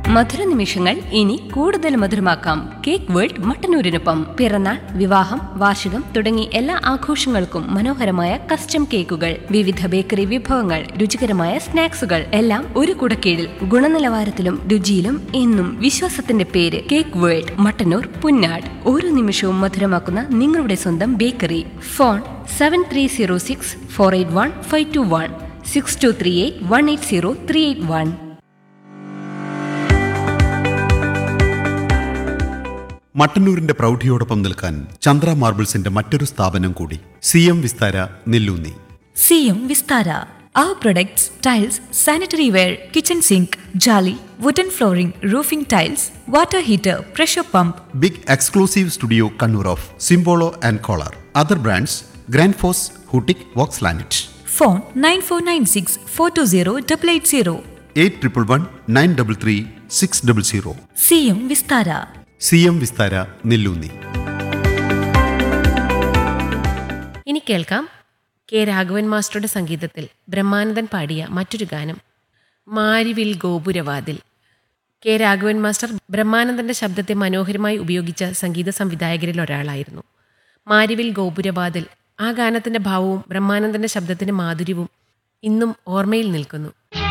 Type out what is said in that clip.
മധുര നിമിഷങ്ങൾ ഇനി കൂടുതൽ മധുരമാക്കാം കേക്ക് വേൾഡ് മട്ടന്നൂരിനൊപ്പം പിറന്നാൾ വിവാഹം വാർഷികം തുടങ്ങി എല്ലാ ആഘോഷങ്ങൾക്കും മനോഹരമായ കസ്റ്റം കേക്കുകൾ വിവിധ ബേക്കറി വിഭവങ്ങൾ രുചികരമായ സ്നാക്സുകൾ എല്ലാം ഒരു കുടക്കീഴിൽ ഗുണനിലവാരത്തിലും രുചിയിലും എന്നും വിശ്വാസത്തിന്റെ പേര് കേക്ക് വേൾഡ് മട്ടന്നൂർ പുന്നാട് ഓരോ നിമിഷവും മധുരമാക്കുന്ന നിങ്ങളുടെ സ്വന്തം bakery phone seven three zero six four eight one five two one six two three eight one eight zero three eight one മട്ടന്നൂരിന്റെ പ്രൗഢിയോടൊപ്പം നിൽക്കാൻ ചന്ദ്ര മാർബിൾസിന്റെ മറ്റൊരു സ്ഥാപനം കൂടി സി എം വിസ്താര നെല്ലൂന്നി സിയും Vistara Our products, tiles, sanitary ware, kitchen sink, jolly, wooden flooring, roofing tiles, water heater, pressure pump, big exclusive studio Kannur of Simpolo and Kolor other brands Grundfos ഹൂട്ടിക് Vox ലാനറ്റ് phone 9496 420 880. Eight triple one nine double three six double zero സിയും Vistara C M Vistara Nellunni ഇനി കേൾക്കാം K Raghavan മാസ്റ്ററുടെ സംഗീതത്തിൽ ബ്രഹ്മാനന്ദൻ പാടിയ മറ്റൊരു ഗാനം മാരിവിൽ ഗോപുരവാതിൽ കെ രാഘവൻ മാസ്റ്റർ ബ്രഹ്മാനന്ദന്റെ ശബ്ദത്തെ മനോഹരമായി ഉപയോഗിച്ച സംഗീത സംവിധായകരിൽ ഒരാളായിരുന്നു മാരിവിൽ ഗോപുരവാതിൽ ആ ഗാനത്തിന്റെ ഭാവവും ബ്രഹ്മാനന്ദന്റെ ശബ്ദത്തിന്റെ മാധുര്യവും ഇന്നും ഓർമ്മയിൽ നിൽക്കുന്നു